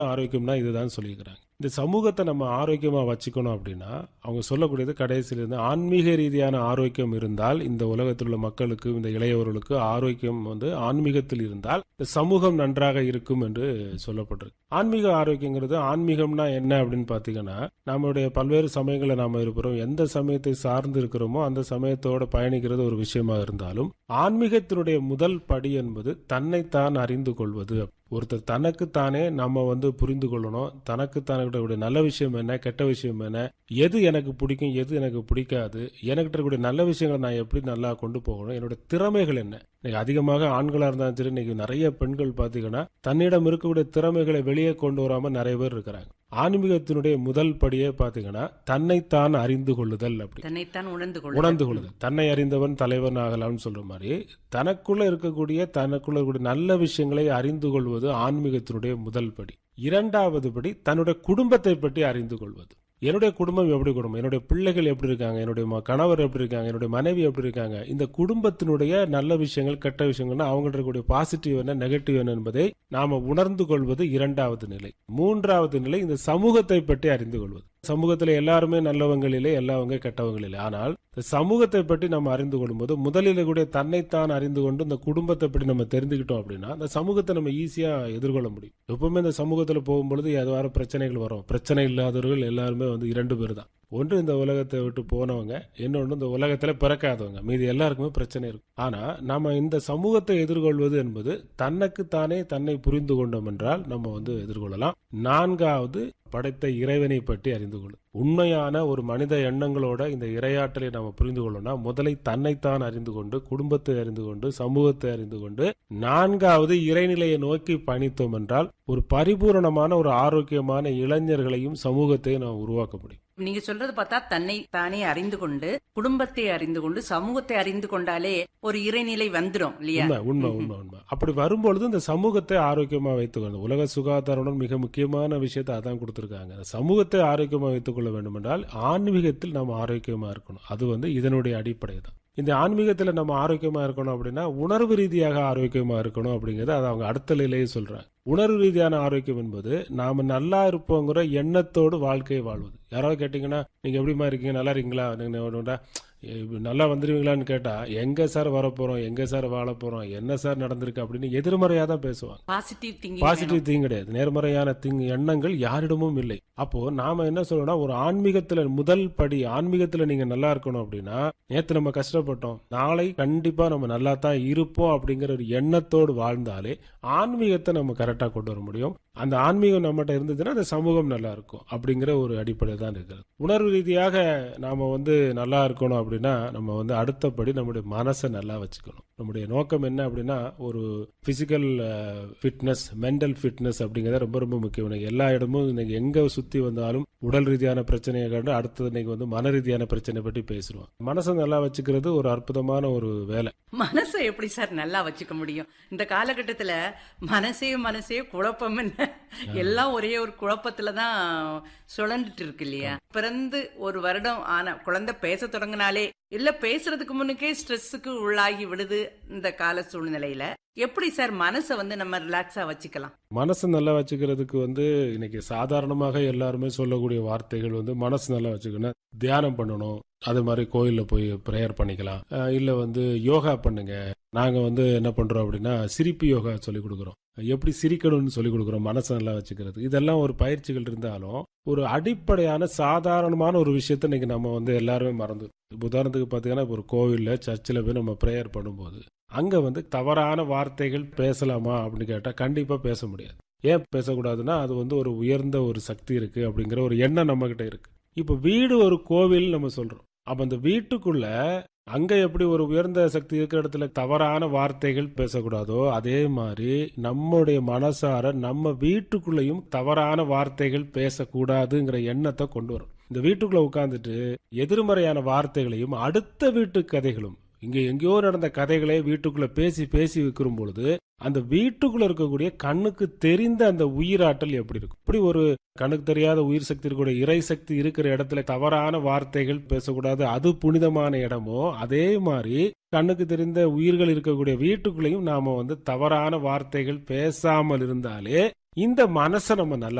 ஆரோக்கியம்னா இதுதான் சொல்லியிருக்கிறாங்க இந்த சமூகத்தை நம்ம ஆரோக்கியமா வச்சுக்கணும் அப்படின்னா அவங்க சொல்லக்கூடியது கடைசியில இருந்து ஆன்மீக ரீதியான ஆரோக்கியம் இருந்தால் இந்த உலகத்தில் உள்ள மக்களுக்கு இந்த இளையவர்களுக்கு ஆரோக்கியம் வந்து ஆன்மீகத்தில் இருந்தால் இந்த சமூகம் நன்றாக இருக்கும் என்று சொல்லப்பட்டிருக்கு ஆன்மீக ஆரோக்கியங்கிறது ஆன்மீகம்னா என்ன அப்படின்னு பாத்தீங்கன்னா நம்மளுடைய பல்வேறு சமயங்களை நாம இருக்கிறோம் எந்த சமயத்தை சார்ந்து இருக்கிறோமோ அந்த சமயத்தோட பயணிக்கிறது ஒரு விஷயமா இருந்தாலும் ஆன்மீகத்தினுடைய முதல் படி என்பது தன்னைத்தான் அறிந்து கொள்வது ஒருத்தர் தனக்கு தானே நம்ம வந்து புரிந்து கொள்ளணும் தனக்கு தனக்கிட்ட நல்ல விஷயம் என்ன கெட்ட விஷயம் என்ன எது எனக்கு பிடிக்கும் எது எனக்கு பிடிக்காது எனக்கிட்ட இருக்கக்கூடிய நல்ல விஷயங்களை நான் எப்படி நல்லா கொண்டு போகணும் என்னோட திறமைகள் என்ன இன்னைக்கு அதிகமாக ஆண்களா இருந்தாலும் சரி இன்னைக்கு நிறைய பெண்கள் பாத்தீங்கன்னா தன்னிடம் இருக்கக்கூடிய திறமைகளை வெளியே கொண்டு வராம நிறைய பேர் இருக்கிறாங்க ஆன்மீகத்தினுடைய முதல் படியே பாத்தீங்கன்னா தன்னைத்தான் அறிந்து கொள்ளுதல் அப்படி தன்னைத்தான் உணர்ந்து கொள்ள உணர்ந்து கொள்ளுதல் தன்னை அறிந்தவன் தலைவன் ஆகலாம்னு சொல்ற மாதிரி தனக்குள்ள இருக்கக்கூடிய தனக்குள்ள இருக்கக்கூடிய நல்ல விஷயங்களை அறிந்து கொள்வது ஆன்மீகத்தினுடைய முதல் படி இரண்டாவது படி தன்னுடைய குடும்பத்தை பற்றி அறிந்து கொள்வது என்னுடைய குடும்பம் எப்படி குடும்பம் என்னுடைய பிள்ளைகள் எப்படி இருக்காங்க என்னுடைய ம- கணவர் எப்படி இருக்காங்க என்னுடைய மனைவி எப்படி இருக்காங்க இந்த குடும்பத்தினுடைய நல்ல விஷயங்கள் கெட்ட விஷயங்கள்னா அவங்கள்ட்ட இருக்கக்கூடிய பாசிட்டிவ் என்ன நெகட்டிவ் என்ன என்பதை நாம உணர்ந்து கொள்வது இரண்டாவது நிலை மூன்றாவது நிலை இந்த சமூகத்தை பற்றி அறிந்து கொள்வது சமூகத்துல எல்லாருமே நல்லவங்களிலே எல்லாவங்க கெட்டவங்களிலே ஆனால் இந்த சமூகத்தை பற்றி நம்ம அறிந்து கொள்ளும்போது முதலில் கூட தன்னைத்தான் அறிந்து கொண்டு இந்த குடும்பத்தை பற்றி நம்ம தெரிந்துக்கிட்டோம் அப்படின்னா அந்த சமூகத்தை நம்ம ஈஸியா எதிர்கொள்ள முடியும் எப்பவுமே இந்த சமூகத்துல போகும்பொழுது ஏதாவது பிரச்சனைகள் வரும் பிரச்சனை இல்லாதவர்கள் எல்லாருமே வந்து இரண்டு பேர் தான் ஒன்று இந்த உலகத்தை விட்டு போனவங்க இன்னொன்று இந்த உலகத்துல பிறக்காதவங்க மீதி எல்லாருக்குமே பிரச்சனை இருக்கும் ஆனா நாம இந்த சமூகத்தை எதிர்கொள்வது என்பது தனக்கு தானே தன்னை புரிந்து கொண்டோம் என்றால் நம்ம வந்து எதிர்கொள்ளலாம் நான்காவது படைத்த இறைவனை பற்றி அறிந்து கொள்ளும் உண்மையான ஒரு மனித எண்ணங்களோட இந்த இரையாற்றலை நாம புரிந்து கொள்ளணும்னா முதலை தன்னைத்தான் அறிந்து கொண்டு குடும்பத்தை அறிந்து கொண்டு சமூகத்தை அறிந்து கொண்டு நான்காவது இறைநிலையை நோக்கி பயணித்தோம் என்றால் ஒரு பரிபூரணமான ஒரு ஆரோக்கியமான இளைஞர்களையும் சமூகத்தையும் நாம் உருவாக்க முடியும் நீங்க சொல்றது பார்த்தா தன்னை தானே அறிந்து கொண்டு குடும்பத்தை அறிந்து கொண்டு சமூகத்தை அறிந்து கொண்டாலே ஒரு இறைநிலை வந்துரும் இல்லையா உண்மை உண்மை உண்மை உண்மை அப்படி வரும்பொழுது இந்த சமூகத்தை ஆரோக்கியமா வைத்துக்கொள்ள உலக சுகாதாரம் மிக முக்கியமான விஷயத்தை அதான் கொடுத்திருக்காங்க அந்த சமூகத்தை ஆரோக்கியமா வைத்துக் கொள்ள வேண்டும் என்றால் ஆன்மீகத்தில் நம்ம ஆரோக்கியமா இருக்கணும் அது வந்து இதனுடைய அடிப்படை தான் இந்த ஆன்மீகத்துல நம்ம ஆரோக்கியமா இருக்கணும் அப்படின்னா உணர்வு ரீதியாக ஆரோக்கியமா இருக்கணும் அப்படிங்கறது அது அவங்க அடுத்த நிலையே சொல்றாங்க உணர்வு ரீதியான ஆரோக்கியம் என்பது நாம நல்லா இருப்போங்கிற எண்ணத்தோடு வாழ்க்கையை வாழ்வது யாராவது கேட்டீங்கன்னா நீங்க எப்படிமா இருக்கீங்க நல்லா இருக்கீங்களா நீங்க ஒண்ணுடா, "ஏ, இப்படி நல்லா வந்துருவீங்களான்னு கேட்டா எங்க சார் வர போறோம் எங்க சார் வாழ போறோம் என்ன சார் நடந்திருக்கு அப்படின்னு எதிர்மறையா தான் பேசுவாங்க பாசிட்டிவ் திங்கிங் பாசிட்டிவ் திங் கிடையாது நேர்மறையான திங் எண்ணங்கள் யாரிடமும் இல்லை அப்போ நாம என்ன சொல்லணும்னா ஒரு ஆன்மீகத்துல முதல் படி ஆன்மீகத்துல நீங்க நல்லா இருக்கணும் அப்படின்னா நேத்து நம்ம கஷ்டப்பட்டோம் நாளை கண்டிப்பா நம்ம நல்லா தான் இருப்போம் அப்படிங்கிற ஒரு எண்ணத்தோடு வாழ்ந்தாலே ஆன்மீகத்தை நம்ம கரெக்டா கொண்டு வர முடியும் அந்த ஆன்மீகம் நம்மகிட்ட இருந்ததுன்னா அந்த சமூகம் நல்லா இருக்கும் அப்படிங்கிற ஒரு அடிப்படை தான் இருக்கிறது உணர்வு ரீதியாக நாம வந்து நல்லா இருக்கணும் அப்படின்னா நம்ம வந்து அடுத்தபடி நம்முடைய மனசை நல்லா வச்சுக்கணும் நம்முடைய நோக்கம் என்ன அப்படின்னா ஒரு பிசிக்கல் ஃபிட்னஸ் மென்டல் ஃபிட்னஸ் அப்படிங்கிறது ரொம்ப ரொம்ப முக்கியம் இன்னைக்கு எல்லா இடமும் இன்னைக்கு எங்க சுத்தி வந்தாலும் உடல் ரீதியான பிரச்சனையை கண்டு அடுத்தது இன்னைக்கு வந்து மன ரீதியான பிரச்சனை பற்றி பேசுறோம் மனசை நல்லா வச்சுக்கிறது ஒரு அற்புதமான ஒரு வேலை மனசை எப்படி சார் நல்லா வச்சுக்க முடியும் இந்த காலகட்டத்துல மனசே மனசே குழப்பம் என்ன எல்லாம் ஒரே ஒரு குழப்பத்துல தான் சுழண்டுட்டு இருக்கு இல்லையா பிறந்து ஒரு வருடம் ஆன குழந்தை பேச தொடங்கினாலே இல்ல பேசுறதுக்கு முன்னுக்கே ஸ்ட்ரெஸ்ஸுக்கு உள்ளாகி விடுது இந்த கால சூழ்நிலையில எப்படி சார் மனசை வந்து நம்ம ரிலாக்ஸா வச்சுக்கலாம் மனசு நல்லா வச்சுக்கிறதுக்கு வந்து இன்னைக்கு சாதாரணமாக எல்லாருமே சொல்லக்கூடிய வார்த்தைகள் வந்து மனசு நல்லா வச்சுக்கணும் தியானம் பண்ணணும் அது மாதிரி கோயில்ல போய் ப்ரேயர் பண்ணிக்கலாம் அஹ் இல்ல வந்து யோகா பண்ணுங்க நாங்க வந்து என்ன பண்றோம் அப்படின்னா சிரிப்பு யோகா சொல்லி கொடுக்குறோம் எப்படி சிரிக்கணும்னு சொல்லி கொடுக்குறோம் மனசை நல்லா வச்சுக்கிறது இதெல்லாம் ஒரு பயிற்சிகள் இருந்தாலும் ஒரு அடிப்படையான சாதாரணமான ஒரு விஷயத்த இன்னைக்கு நம்ம வந்து எல்லாருமே மறந்து இப்ப உதாரணத்துக்கு பாத்தீங்கன்னா இப்ப ஒரு கோவில்ல சர்ச்சில் போய் நம்ம ப்ரேயர் பண்ணும்போது அங்க வந்து தவறான வார்த்தைகள் பேசலாமா அப்படின்னு கேட்டா கண்டிப்பா பேச முடியாது ஏன் பேசக்கூடாதுன்னா அது வந்து ஒரு உயர்ந்த ஒரு சக்தி இருக்கு அப்படிங்கிற ஒரு எண்ணம் நம்ம கிட்ட இருக்கு இப்ப வீடு ஒரு கோவில் நம்ம சொல்றோம் அப்ப அந்த வீட்டுக்குள்ள அங்க எப்படி ஒரு உயர்ந்த சக்தி இருக்கிற இடத்துல தவறான வார்த்தைகள் பேசக்கூடாதோ அதே மாதிரி நம்முடைய மனசார நம்ம வீட்டுக்குள்ளேயும் தவறான வார்த்தைகள் பேசக்கூடாதுங்கிற எண்ணத்தை கொண்டு வரும் இந்த வீட்டுக்குள்ள உட்கார்ந்துட்டு எதிர்மறையான வார்த்தைகளையும் அடுத்த வீட்டு கதைகளும் இங்க எங்கேயோ நடந்த கதைகளை வீட்டுக்குள்ள பேசி பேசி வைக்கிற பொழுது அந்த வீட்டுக்குள்ள இருக்கக்கூடிய கண்ணுக்கு தெரிந்த அந்த உயிராற்றல் எப்படி இருக்கும் இப்படி ஒரு கண்ணுக்கு தெரியாத உயிர் சக்தி இருக்கக்கூடிய இறை சக்தி இருக்கிற இடத்துல தவறான வார்த்தைகள் பேசக்கூடாது அது புனிதமான இடமோ அதே மாதிரி கண்ணுக்கு தெரிந்த உயிர்கள் இருக்கக்கூடிய வீட்டுக்குள்ளேயும் நாம வந்து தவறான வார்த்தைகள் பேசாமல் இருந்தாலே இந்த மனசை நம்ம நல்லா